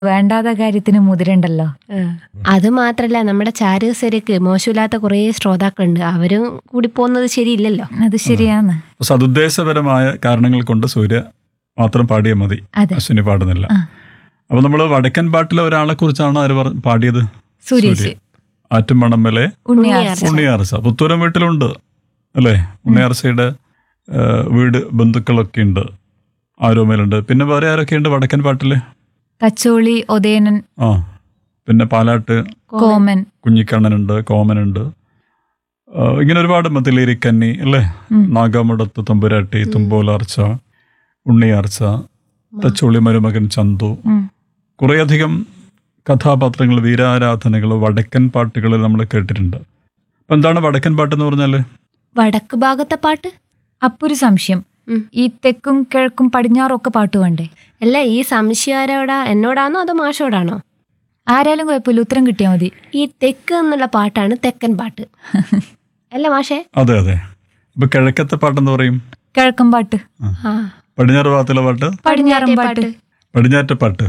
വേണ്ടാത്ത കാര്യത്തിന് മുതിരണ്ടല്ലോ അത് മാത്രല്ല നമ്മുടെ ചാരുസരക്ക് മോശമില്ലാത്ത കുറേ ശ്രോതാക്കളുണ്ട് അവരും കൂടി പോകുന്നത് ശരിയില്ലല്ലോ അത് ശരിയാന്ന് സതുദ്ദേശപരമായ കാരണങ്ങൾ കൊണ്ട് സൂര്യ മാത്രം പാടിയാൽ മതി അതെ അശ്വിനി പാടുന്നില്ല ആ. അപ്പൊ നമ്മൾ വടക്കൻ പാട്ടിലെ ഒരാളെ കുറിച്ചാണ് അവർ പറ- പാടിയത് സൂര്യസ് ആറ്റുമണമ്മലെ ഉണ്ണിയാർച്ച ഉണ്ണിയാർച്ച പുത്തൂരം വീട്ടിലുണ്ട് അല്ലേ ഉണ്ണിയാർച്ചയുടെ ആ, വീട് ബന്ധുക്കളൊക്കെ ഉണ്ട് ആരോമലുണ്ട് പിന്നെ വേറെ ആരൊക്കെ ഉണ്ട് വടക്കൻ പാട്ടില് തച്ചോളി ഒതേനൻ ആ പിന്നെ പാലാട്ട് കോമൻ കുഞ്ഞിക്കണ്ണനുണ്ട് കോമനുണ്ട് ആ, ഇങ്ങനെ ഒരുപാട് മതിലേരിക്കന്നി അല്ലേ ഉം. നാഗാമുടത്ത് തമ്പുരാട്ടി തുമ്പോലാർച്ച ഉണ്ണിയാർച്ച തച്ചോളി മരുമകൻ ചന്തു ഉം. കുറേയധികം കഥാപാത്രങ്ങൾ വീരാരാധനകൾ വടക്കൻ പാട്ടുകൾ നമ്മൾ കേട്ടിട്ടുണ്ട് അപ്പൊ എന്താണ് വടക്കൻ പാട്ട് എന്ന് പറഞ്ഞാല് വടക്ക് ഭാഗത്തെ പാട്ട് അപ്പൊ ഒരു സംശയം ഉം. ഈ തെക്കും കിഴക്കും പടിഞ്ഞാറും ഒക്കെ പാട്ട് വേണ്ടേ അല്ല ഈ സംശയം ആരോടാ എന്നോടാണോ അതോ മാഷോടാണോ ആരായാലും കുഴപ്പമില്ല ഉത്തരം കിട്ടിയാൽ മതി ഈ തെക്ക് എന്നുള്ള പാട്ടാണ് തെക്കൻ പാട്ട് അല്ല മാഷേ അതെ അതെ അപ്പൊ കിഴക്കത്തെ പാട്ടെന്ന് പറയും കിഴക്കൻ പാട്ട് ആ പടിഞ്ഞാറ് ഭാഗത്തുള്ള പാട്ട് പടിഞ്ഞാറൻ പാട്ട് പടിഞ്ഞാറ്റ പാട്ട്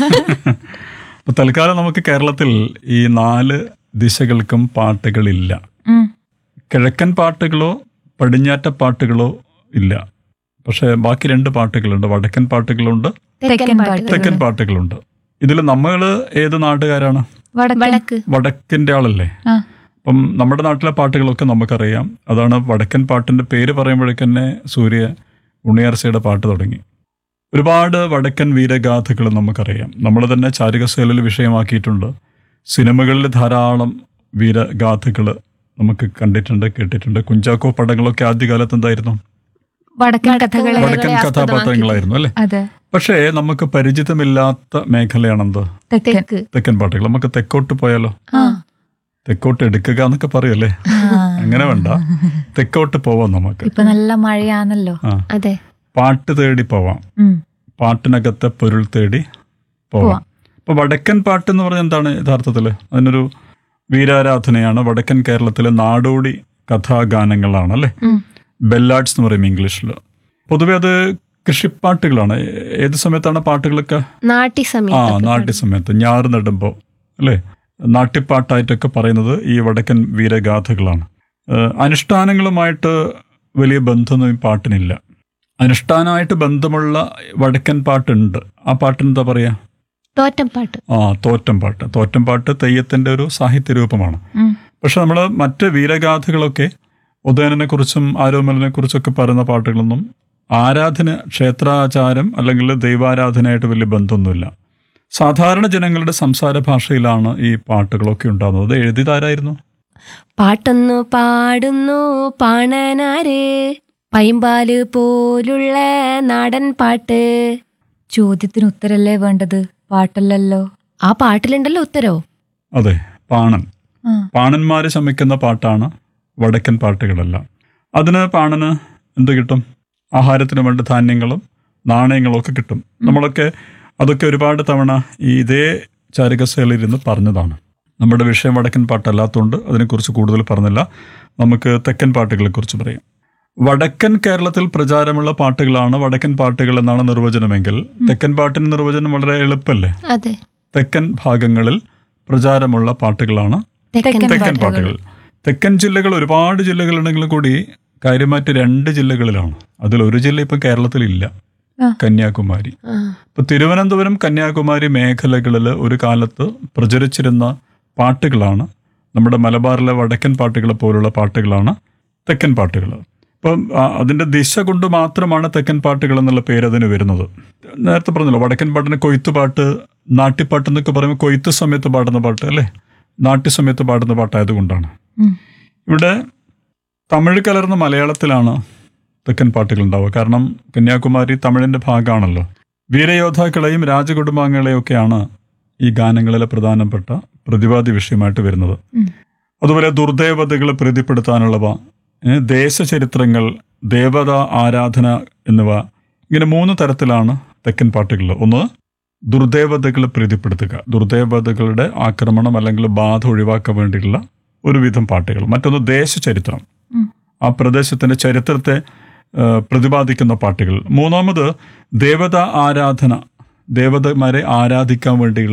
അപ്പൊ തൽക്കാലം നമുക്ക് കേരളത്തിൽ ഈ നാല് ദിശകൾക്കും പാട്ടുകളില്ല ഉം. കിഴക്കൻ പാട്ടുകളോ പടിഞ്ഞാറ്റ പാട്ടുകളോ ഇല്ല പക്ഷെ ബാക്കി രണ്ട് പാട്ടുകളുണ്ട് വടക്കൻ പാട്ടുകളുണ്ട് തെക്കൻ പാട്ട് തെക്കൻ പാട്ടുകളുണ്ട് ഇതിൽ നമ്മൾ ഏത് നാട്ടുകാരാണ് വടക്കൻ വടക്ക് വടക്കിന്റെ ആളല്ലേ ആ അപ്പം നമ്മുടെ നാട്ടിലെ പാട്ടുകളൊക്കെ നമുക്കറിയാം അതാണ് വടക്കൻ പാട്ടിന്റെ പേര് പറയുമ്പോഴേക്കന്നെ സൂര്യ ഉണ്ണിയാർച്ചയുടെ പാട്ട് തുടങ്ങി ഒരുപാട് വടക്കൻ വീരഗാഥകൾ നമുക്കറിയാം നമ്മൾ തന്നെ ചാരികശൈലിൽ വിഷയമാക്കിയിട്ടുണ്ട് സിനിമകളിൽ ധാരാളം വീരഗാഥകൾ നമുക്ക് കണ്ടിട്ടുണ്ട് കേട്ടിട്ടുണ്ട് കുഞ്ചാക്കോ പടങ്ങളൊക്കെ ആദ്യകാലത്ത് എന്തായിരുന്നു വടക്കൻ കഥകളെ വടക്കൻ കഥാപാത്രങ്ങളായിരുന്നു അല്ലെ അതെ പക്ഷേ നമുക്ക് പരിചിതമില്ലാത്ത മേഖലയാണെന്ത് തെക്കൻ തെക്ക് തെക്കൻ പാട്ടുകൾ നമുക്ക് തെക്കോട്ട് പോയാലോ ആ തെക്കോട്ട് എടുക്കുക എന്നൊക്കെ പറയല്ലേ ആ. അങ്ങനെ വേണ്ട തെക്കോട്ട് പോവാം നമുക്ക് ഇപ്പൊ നല്ല മഴയാണല്ലോ ആ അതെ പാട്ട് തേടി പോവാം ഉം. പാട്ടിനകത്തെ പൊരുൾ തേടി പോവാം പോവാം. അപ്പൊ വടക്കൻ പാട്ട് എന്ന് പറഞ്ഞാൽ എന്താണ് യഥാർത്ഥത്തില് അതിനൊരു വീരാരാധനയാണ് വടക്കൻ കേരളത്തിലെ നാടോടി കഥാഗാനങ്ങളാണ് അല്ലെ ഉം. ബെല്ലാഡ്സ് എന്ന് പറയും ഇംഗ്ലീഷിൽ പൊതുവെ അത് കൃഷിപ്പാട്ടുകളാണ് ഏ- ഏത് സമയത്താണ് പാട്ടുകളൊക്കെ നാട്ടി ആ സമയത്ത് നാട്യ സമയത്ത് ഞാറ് നടുമ്പോ അല്ലേ നാട്യപ്പാട്ടായിട്ടൊക്കെ പറയുന്നത് ഈ വടക്കൻ വീരഗാഥകളാണ് ഏഹ് അനുഷ്ഠാനങ്ങളുമായിട്ട് വലിയ ബന്ധമൊന്നും ഈ പാട്ടിനില്ല അനുഷ്ഠാനമായിട്ട് ബന്ധമുള്ള വടക്കൻ പാട്ടുണ്ട് ആ പാട്ടിന് എന്താ പറയാ തോറ്റം പാട്ട് ആ തോറ്റം പാട്ട് തോറ്റം പാട്ട് തെയ്യത്തിന്റെ ഒരു സാഹിത്യ രൂപമാണ് ഉം. പക്ഷെ നമ്മൾ മറ്റ് വീരഗാഥകളൊക്കെ ഉദയനനെ കുറിച്ചും ആരോമലിനെ കുറിച്ചൊക്കെ പറയുന്ന പാട്ടുകളൊന്നും ആരാധന ക്ഷേത്രാചാരം അല്ലെങ്കിൽ ദൈവാരാധനയായിട്ട് വലിയ ബന്ധമൊന്നുമില്ല സാധാരണ ജനങ്ങളുടെ സംസാര ഭാഷയിലാണ് ഈ പാട്ടുകളൊക്കെ ഉണ്ടാകുന്നത് അത് എഴുതിയതാരായിരുന്നു പാട്ടൊന്നു പാടുന്നു പാണനാര് പൈമ്പാല് പോലുള്ള നാടൻ പാട്ട് ചോദ്യത്തിന് ഉത്തരല്ലേ വേണ്ടത് പാട്ടല്ലല്ലോ ആ പാട്ടിലുണ്ടല്ലോ ഉത്തരോ അതെ പാണൻ ആ. പാണന്മാര് ശമിക്കുന്ന പാട്ടാണ് വടക്കൻ പാട്ടുകളെല്ലാം അതിന് പാണന് എന്ത് കിട്ടും ആഹാരത്തിന് വേണ്ട ധാന്യങ്ങളും നാണയങ്ങളും ഒക്കെ കിട്ടും നമ്മളൊക്കെ അതൊക്കെ ഒരുപാട് തവണ ഈ ഇതേ ചാരികശൈലിരുന്ന് പറഞ്ഞതാണ് നമ്മുടെ വിഷയം വടക്കൻ പാട്ടല്ലാത്തതുകൊണ്ട് അതിനെക്കുറിച്ച് കൂടുതൽ പറഞ്ഞില്ല നമുക്ക് തെക്കൻ പാട്ടുകളെ കുറിച്ച് പറയാം വടക്കൻ കേരളത്തിൽ പ്രചാരമുള്ള പാട്ടുകളാണ് വടക്കൻ പാട്ടുകൾ എന്നാണ് നിർവചനമെങ്കിൽ തെക്കൻ പാട്ടിന് നിർവചനം വളരെ എളുപ്പമല്ലേ അതെ തെക്കൻ ഭാഗങ്ങളിൽ പ്രചാരമുള്ള പാട്ടുകളാണ് തെക്കൻ തെക്കൻ തെക്കൻ പാട്ടുകൾ. പാട്ടുകൾ തെക്കൻ ജില്ലകൾ ഒരുപാട് ജില്ലകളുണ്ടെങ്കിലും കൂടി കാര്യമായിട്ട് രണ്ട് ജില്ലകളിലാണ് അതിൽ ഒരു ജില്ല ഇപ്പം കേരളത്തിലില്ല ആ. കന്യാകുമാരി ആ, ഇപ്പൊ തിരുവനന്തപുരം കന്യാകുമാരി മേഖലകളിൽ ഒരു കാലത്ത് പ്രചരിച്ചിരുന്ന പാട്ടുകളാണ് നമ്മുടെ മലബാറിലെ വടക്കൻ പാട്ടുകൾ പോലുള്ള പാട്ടുകളാണ് തെക്കൻ പാട്ടുകൾ അപ്പം ആ, അതിന്റെ ദിശ കൊണ്ട് മാത്രമാണ് തെക്കൻ പാട്ടുകൾ എന്നുള്ള പേര് അതിന് വരുന്നത് നേരത്തെ പറഞ്ഞല്ലോ വടക്കൻ പാട്ടിന് കൊയ്ത്തുപാട്ട് നാട്ടിപ്പാട്ട് എന്നൊക്കെ പറയുമ്പോൾ കൊയ്ത്ത് സമയത്ത് പാടുന്ന പാട്ട് അല്ലേ നാട്യ സമയത്ത് പാടുന്ന പാട്ടായതുകൊണ്ടാണ് ഉം. ഇവിടെ തമിഴ് കലർന്ന മലയാളത്തിലാണ് തെക്കൻ പാട്ടുകൾ ഉണ്ടാവുക കാരണം കന്യാകുമാരി തമിഴിന്റെ ഭാഗമാണല്ലോ വീരയോദ്ധാക്കളെയും രാജകുടുംബാംഗങ്ങളെയും ഒക്കെയാണ് ഈ ഗാനങ്ങളിലെ പ്രധാനപ്പെട്ട പ്രതിവാദി വിഷയമായിട്ട് വരുന്നത് ഉം. അതുപോലെ ദുർദേവതകളെ പ്രീതിപ്പെടുത്താനുള്ളവ ഏ, ദേശചരിത്രങ്ങൾ ദേവത ആരാധന എന്നിവ ഇങ്ങനെ മൂന്ന് തരത്തിലാണ് തെക്കൻ പാട്ടുകൾ ഒന്ന് ദുർദേവതകളെ പ്രീതിപ്പെടുത്തുക ദുർദേവതകളുടെ ആക്രമണം അല്ലെങ്കിൽ ബാധ ഒഴിവാക്കാൻ വേണ്ടിയിട്ടുള്ള ഒരുവിധം പാട്ടുകൾ മറ്റൊന്ന് ദേശചരിത്രം ഉം. ആ പ്രദേശത്തിന്റെ ചരിത്രത്തെ ആ, പ്രതിപാദിക്കുന്ന പാട്ടുകൾ മൂന്നാമത് ദേവത ആരാധന ദേവതമാരെ ആരാധിക്കാൻ വേണ്ടിയുള്ള